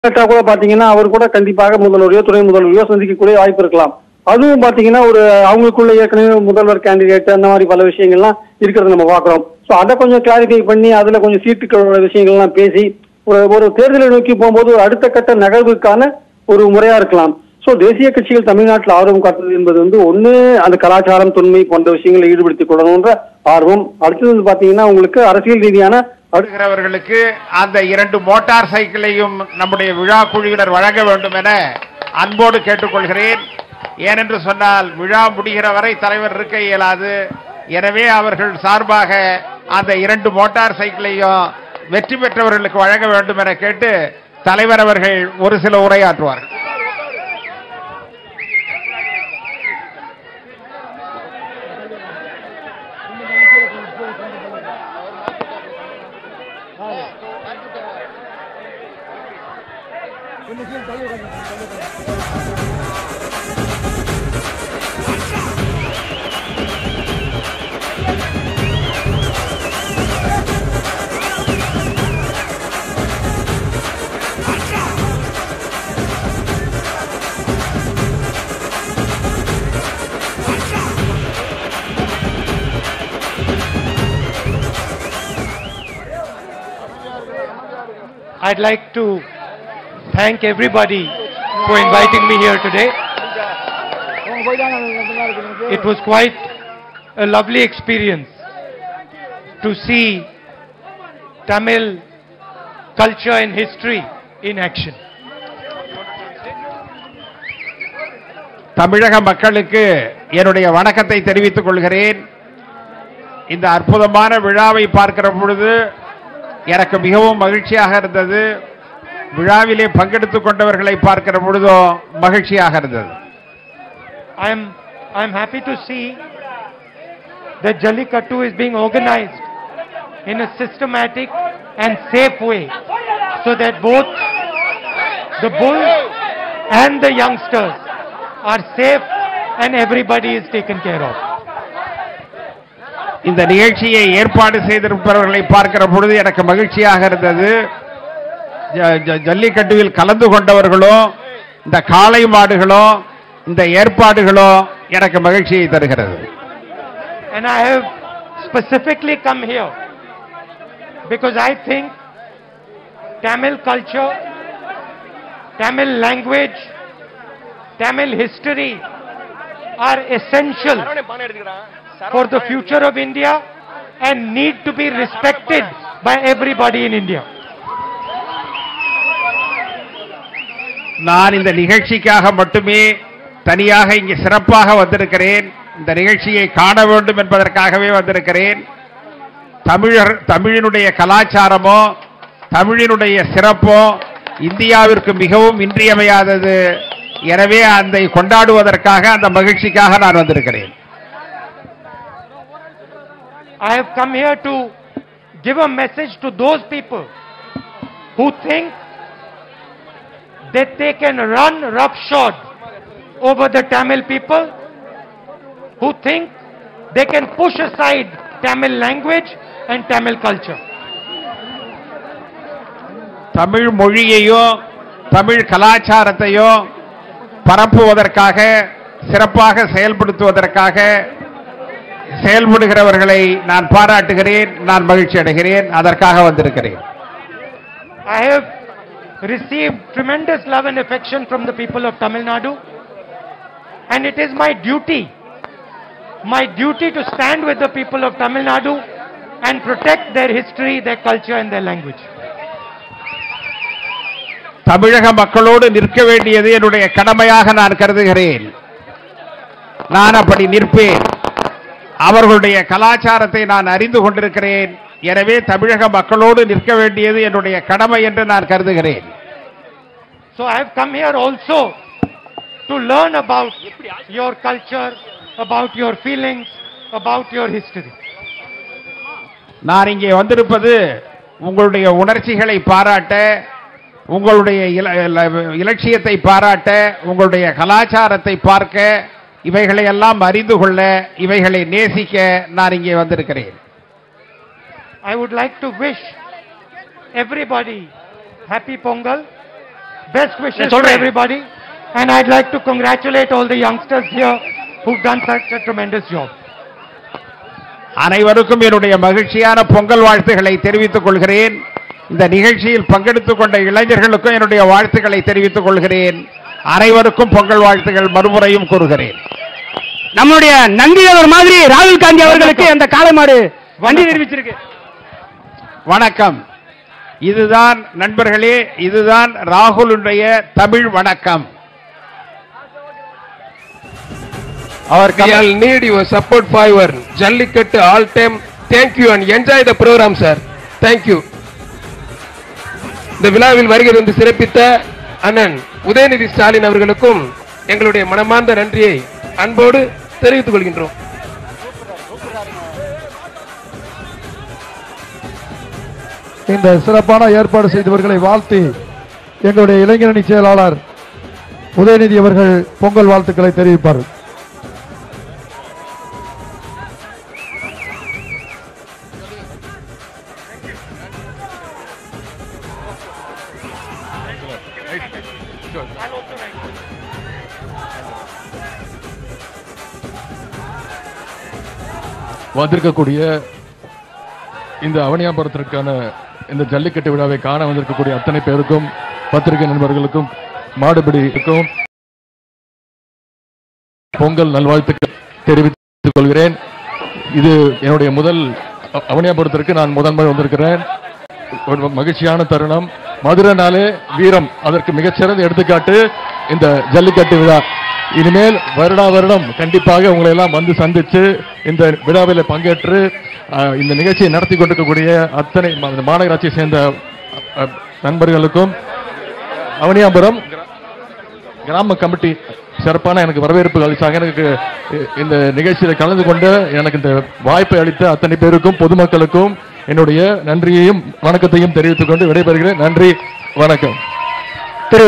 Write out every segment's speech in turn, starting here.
கேட்டா கூட பாத்தீங்கன்னா அவர் கூட கண்டிப்பாக முதல்வரையோ துணை முதல்வரையோ சந்திக்கக்கூடிய வாய்ப்பு இருக்கலாம் அதுவும் பாத்தீங்கன்னா ஒரு அவங்களுக்குள்ள ஏற்கனவே முதல்வர் கேண்டிடேட் அந்த மாதிரி பல விஷயங்கள்லாம் இருக்கிறத நம்ம பார்க்கிறோம் ஸோ அதை கொஞ்சம் கிளாரிஃபை பண்ணி அதுல கொஞ்சம் சீட்டுகளோட விஷயங்கள்லாம் பேசி ஒரு ஒரு தேர்தலை நோக்கி போகும்போது ஒரு அடுத்த கட்ட நகர்வுக்கான ஒரு முறையா இருக்கலாம் ஸோ தேசிய கட்சிகள் தமிழ்நாட்டில் ஆர்வம் காட்டுறது என்பது வந்து ஒண்ணு அந்த கலாச்சாரம் தொன்மை போன்ற விஷயங்களை ஈடுபடுத்திக் கொள்ளணுன்ற ஆர்வம் அடுத்தது வந்து பாத்தீங்கன்னா உங்களுக்கு அரசியல் ரீதியான அடு- வருகிறவர்களுக்கு அந்த இரண்டு மோட்டார் சைக்கிளையும் நம்முடைய விழா குழுவினர் வழங்க வேண்டும் என அன்போடு கேட்டுக்கொள்கிறேன் ஏனென்று சொன்னால் விழா முடிகிற வரை தலைவர் இருக்க இயலாது எனவே அவர்கள் சார்பாக அந்த இரண்டு மோட்டார் சைக்கிளையும் வெற்றி பெற்றவர்களுக்கு வழங்க வேண்டும் என கேட்டு தலைவர் அவர்கள் ஒரு சில உரையாற்றுவார்கள் I'd like to thank everybody for inviting me here today. It was quite a lovely experience to see Tamil culture and history in action. தமிழக மக்களுக்கு என்னுடைய வணக்கத்தை தெரிவித்துக் கொள்கிறேன் இந்த அற்புதமான விழாவை பார்க்கிற பொழுது எனக்கு மிகவும் மகிழ்ச்சியாக இருந்தது விழாவிலே பங்கெடுத்துக் கொண்டவர்களை பார்க்கிற பொழுதும் மகிழ்ச்சியாக இருந்தது I'm, I'm happy to see that Jallikattu is being organized in a systematic and safe way so that both the bulls and the youngsters are safe and everybody is taken care of. இந்த நிகழ்ச்சியை ஏற்பாடு செய்திருப்பவர்களை பார்க்கிற பொழுது எனக்கு மகிழ்ச்சியாக இருந்தது ஜ- ஜ- ஜல்லிக்கட்டுவில் கலந்து கொண்டவர்களும் இந்த காளை மாடுகளும் இந்த ஏற்பாடுகளும் எனக்கு மகிழ்ச்சியை தருகிறது And I have specifically come here because I think Tamil culture, Tamil language, Tamil history are essential for the future of India and need to be respected by everybody in India. நான் இந்த நிகழ்ச்சிக்காக மட்டுமே தனியாக இங்கே சிறப்பாக வந்திருக்கிறேன் இந்த நிகழ்ச்சியை காண வேண்டும் என்பதற்காகவே வந்திருக்கிறேன் தமிழர் தமிழினுடைய கலாச்சாரமோ தமிழினுடைய சிறப்போ இந்தியாவிற்கு மிகவும் இன்றியமையாதது எனவே அதை கொண்டாடுவதற்காக அந்த மகிழ்ச்சிக்காக நான் வந்திருக்கிறேன் I have come here to give a message to those people who think that they can run roughshod over the Tamil people, who think they can push aside Tamil language and Tamil culture. Tamil மொழியையோ Tamil கலாச்சாரத்தையோ பரப்புவதற்காக சிறப்பாக செயல்படுத்துவதற்காக செயல்படுகிறவர்களை நான் பாராட்டுகிறேன் நான் மகிழ்ச்சி அடைகிறேன் அதற்காக வந்திருக்கிறேன் I have received tremendous love and affection from the people of Tamil Nadu, and it is my duty, my duty to stand with the people of Tamil Nadu and protect their history, their culture, and their language. தமிழக மக்களோடு நிற்க வேண்டியது என்னுடைய கடமையாக நான் கருதுகிறேன் நான் அப்படி நிற்பேன் அவர்களுடைய கலாச்சாரத்தை நான் அறிந்து கொண்டிருக்கிறேன் எனவே தமிழக மக்களோடு நிற்க வேண்டியது என்னுடைய கடமை என்று நான் கருதுகிறேன் So I have come here also to learn about your culture, about your feelings, about your history. நான் இங்கே வந்திருப்பது உங்களுடைய உணர்ச்சிகளை பாராட்ட உங்களுடைய இல- இல- இலட்சியத்தை பாராட்ட உங்களுடைய கலாச்சாரத்தை பார்க்க இவைகளை எல்லாம் அறிந்து கொள்ள இவைகளை நேசிக்க நான் இங்கே வந்திருக்கிறேன் I would like to wish everybody happy Pongal best wishes to சொல்றேன். everybody. And I'd like to congratulate all the youngsters here who've done such a tremendous job. அனைவருக்கும் என்னுடைய மகிழ்ச்சியான பொங்கல் வாழ்த்துக்களை தெரிவித்துக் கொள்கிறேன் இந்த நிகழ்ச்சியில் பங்கெடுத்துக் கொண்ட இளைஞர்களுக்கும் என்னுடைய வாழ்த்துக்களை தெரிவித்துக் கொள்கிறேன் அனைவருக்கும் பொங்கல் வாழ்த்துக்கள் மறுமுறையும் கூறுகிறேன் நம்மளுடைய நந்தியவர் மாதிரி ராகுல் காந்தி அவர்களுக்கு அந்த காளை மாடு நன்றி தெரிவிச்சிருக்கு வணக்கம் இதுதான் நண்பர்களே இதுதான் ராகுலுடைய தமிழ் வணக்கம் Our we all need your support for your Jallikattu all time. Thank you and enjoy the program, sir. Thank you. இந்த விழாவில் வருகை வந்து சிறப்பித்த அண்ணன் உதயநிதி ஸ்டாலின் அவர்களுக்கும் எங்களுடைய மனமார்ந்த நன்றியை அன்போடு தெரிவித்துக் கொள்கின்றோம் இந்த சிறப்பான ஏற்பாடு செய்தவர்களை வாழ்த்தி எங்களுடைய இளைஞரணி செயலாளர் உதயநிதி அவர்கள் பொங்கல் வாழ்த்துக்களை தெரிவிப்பார் வந்திருக்கக்கூடிய இந்த அவனியாபுரத்திற்கான இந்த ஜல்லிக்கட்டு விழாவை காண வந்திருக்கக்கூடிய அத்தனை பேருக்கும் பத்திரிகை நண்பர்களுக்கும் மாடுபிடிக்கும் பொங்கல் நல்வாழ்த்துக்கள் தெரிவித்துக் கொள்கிறேன் இது என்னுடைய முதல் அ- அவனியாபுரத்திற்கு நான் முதன்முறை வந்திருக்கிறேன் ஒரு மகிழ்ச்சியான தருணம் மதுரைனாலே வீரம் அதற்கு மிகச்சிறந்த எடுத்துக்காட்டு இந்த ஜல்லிக்கட்டு விழா இனிமேல் வருடா வருடம் கண்டிப்பாக உங்களை எல்லாம் வந்து சந்திச்சு இந்த விழாவில் பங்கேற்று அஹ், இந்த நிகழ்ச்சியை நடத்தி கொண்டிருக்கக்கூடிய அத்தனை மா- இந்த மாநகராட்சியை சேர்ந்த அஹ், நண்பர்களுக்கும் அவனியாபுரம் கிராம கமிட்டி சிறப்பான எனக்கு வரவேற்பு அளித்தாங்க எனக்கு இ- இந்த நிகழ்ச்சியில் கலந்து கொண்டு எனக்கு இந்த வாய்ப்பை அளித்த அத்தனை பேருக்கும் பொதுமக்களுக்கும் என்னுடைய நன்றியையும் வணக்கத்தையும் தெரிவித்துக் கொண்டு விடைபெறுகிறேன் நன்றி வணக்கம் திரு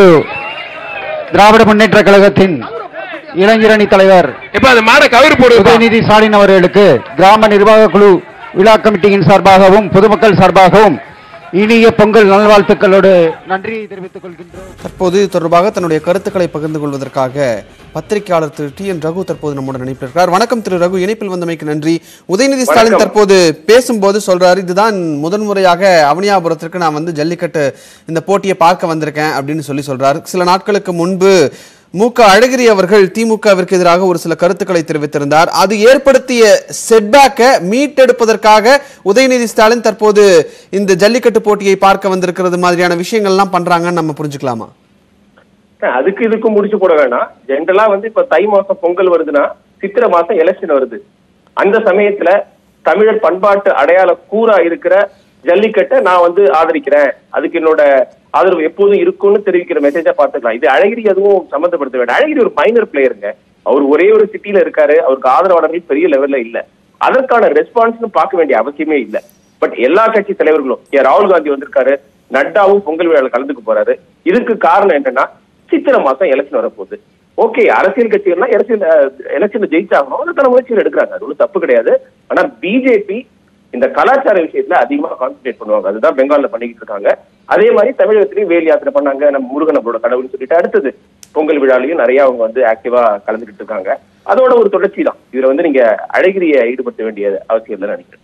திராவிட முன்னேற்ற கழகத்தின் இளைஞரணி தலைவர் இப்ப அந்த மாடை கயிறு போடு உதயநிதி ஸ்டாலின் அவர்களுக்கு கிராம நிர்வாக குழு விழா கமிட்டியின் சார்பாகவும் பொதுமக்கள் சார்பாகவும் இனிய பொங்கல் நல்வாழ்த்துக்களோடு நன்றியை தெரிவித்துக் கொள்கின்றோம் தற்போது இது தொடர்பாக தன்னுடைய கருத்துக்களை பகிர்ந்து கொள்வதற்காக பத்திரிகையாளர் திரு டி என் ரகு தற்போது நம்முடன் இணைப்பில் இருக்கிறார் வணக்கம் திரு ரகு இணைப்பில் வந்தமைக்கு நன்றி உதயநிதி ஸ்டாலின் தற்போது பேசும்போது சொல்றாரு இதுதான் முதன்முறையாக அவனியாபுரத்திற்கு நான் வந்து ஜல்லிக்கட்டு இந்த போட்டியை பார்க்க வந்திருக்கேன் அப்படின்னு சொல்லி சொல்றாரு சில நாட்களுக்கு முன்பு மு க அழகிரி அவர்கள் திமுகவிற்கு எதிராக ஒரு சில கருத்துக்களை தெரிவித்திருந்தார் அது ஏற்படுத்திய செட்பேக்கை மீட்டெடுப்பதற்காக உதயநிதி ஸ்டாலின் தற்போது இந்த ஜல்லிக்கட்டு போட்டியை பார்க்க வந்திருக்கிறது மாதிரியான விஷயங்கள்லாம் பண்றாங்கன்னு நம்ம புரிஞ்சுக்கலாமா அதுக்கு இதுக்கும் முடிச்சு போட வேணாம் ஜென்ரலா வந்து இப்ப தை மாசம் பொங்கல் வருதுன்னா சித்திரை மாசம் எலெக்ஷன் வருது அந்த சமயத்துல தமிழர் பண்பாட்டு அடையாள கூறா இருக்கிற ஜல்லிக்கட்டை நான் வந்து ஆதரிக்கிறேன் அதுக்கு என்னோட ஆதரவு எப்போதும் இருக்கும்னு தெரிவிக்கிற மெசேஜா பார்த்துக்கலாம் இது அழகிரி அதுவும் சம்மந்தப்படுத்த வேண்டாம் அழகிரி ஒரு மைனர் பிளேயருங்க அவர் ஒரே ஒரு சிட்டில இருக்காரு அவருக்கு ஆதரவாளர்கள் பெரிய லெவல்ல இல்ல அதற்கான ரெஸ்பான்ஸ்னு பார்க்க வேண்டிய அவசியமே இல்ல பட் எல்லா கட்சி தலைவர்களும் ஏன் ராகுல் காந்தி வந்திருக்காரு நட்டாவும் பொங்கல் விழாவில் கலந்துக்க போறாரு இதுக்கு காரணம் என்னன்னா சித்திரை மாசம் எலெக்ஷன் வரப்போகுது ஓகே அரசியல் கட்சிகள்லாம் அரசியல் எலெக்ஷன்ல ஜெயிச்சாகணும் அதுக்கான முயற்சிகள் எடுக்கிறாங்க அது ஒன்றும் தப்பு கிடையாது ஆனா பிஜேபி இந்த கலாச்சார விஷயத்துல அதிகமா கான்சென்ட்ரேட் பண்ணுவாங்க அதுதான் பெங்கால்ல பண்ணிக்கிட்டு இருக்காங்க அதே மாதிரி தமிழகத்திலயும் வேல் யாத்திரை பண்ணாங்க நம்ம முருகன் நம்மளோட கடவுள்னு சொல்லிட்டு அடுத்தது பொங்கல் விழாலையும் நிறைய அவங்க வந்து ஆக்டிவா கலந்துக்கிட்டு இருக்காங்க அதோட ஒரு தொடர்ச்சி தான் இதுல வந்து நீங்க அழகிரிய ஈடுபடுத்த வேண்டிய அவசியம் இல்லைன்னு நினைக்கிறேன்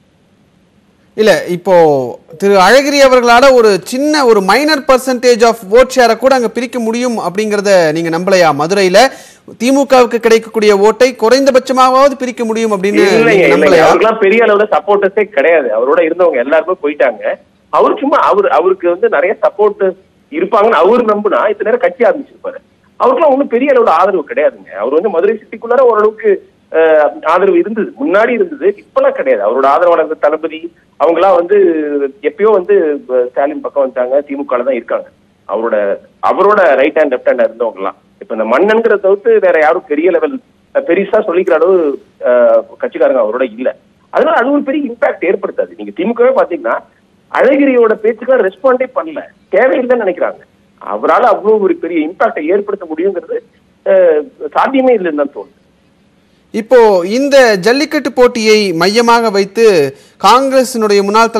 இல்ல இப்போ திரு அழகிரி அவர்களால ஒரு சின்ன ஒரு மைனர் பர்சன்டேஜ் ஆஃப் ஓட் ஷேரை கூட அங்க பிரிக்க முடியும் அப்படிங்கறத நீங்க நம்பலையா மதுரையில திமுகவுக்கு கிடைக்கக்கூடிய ஓட்டை குறைந்தபட்சமாவது பிரிக்க முடியும் அப்படின்னு இல்லைங்க நீங்க இல்லைங்க நம்பலையா அவருக்கெல்லாம் பெரிய அளவுல சப்போர்ட்டர்ஸே கிடையாது அவரோட இருந்தவங்க எல்லாருமே போயிட்டாங்க அவர் சும்மா அவர் அவருக்கு வந்து நிறைய சப்போர்ட் இருப்பாங்கன்னு அவர் நம்புனா இத்தனை நேரம் கட்சி ஆரம்பிச்சிருப்பாரு அவருக்குலாம் ஒண்ணும் பெரிய அளவுல ஆதரவு கிடையாதுங்க அவர் வந்து மதுரை சிட்டிக்குள்ளார ஓரளவுக்கு அஹ், ஆதரவு இருந்தது முன்னாடி இருந்தது இப்பெல்லாம் கிடையாது அவரோட ஆதரவாளர்கள் தளபதி அவங்கலாம் வந்து எப்பயோ வந்து அஹ், ஸ்டாலின் பக்கம் வந்துட்டாங்க திமுக தான் இருக்காங்க அவரோட அவரோட ரைட் ஹேண்ட் லெஃப்ட் ஹேண்ட் இருந்தவங்க எல்லாம் இப்ப இந்த மன்னன்கிற தவிர்த்து வேற யாரும் பெரிய லெவல் பெருசா சொல்லிக்கிற அளவு அஹ், கட்சிக்காரங்க அவரோட இல்ல அதனால அது ஒரு பெரிய இம்பாக்ட் ஏற்படுத்தாது நீங்க திமுகவே பாத்தீங்கன்னா அழகிரியோட பேச்சுக்கெல்லாம் ரெஸ்பாண்டே பண்ணல தேவையில்லைன்னு நினைக்கிறாங்க அவரால் அவ்வளவு ஒரு பெரிய இம்பாக்டை ஏற்படுத்த முடியுங்கிறது அஹ், சாத்தியமே இல்லைன்னு தான் தோணுது இப்போ இந்த ஜல்லிக்கட்டு போட்டியை மையமாக வைத்து காங்கிரசினுடைய முன்னாள்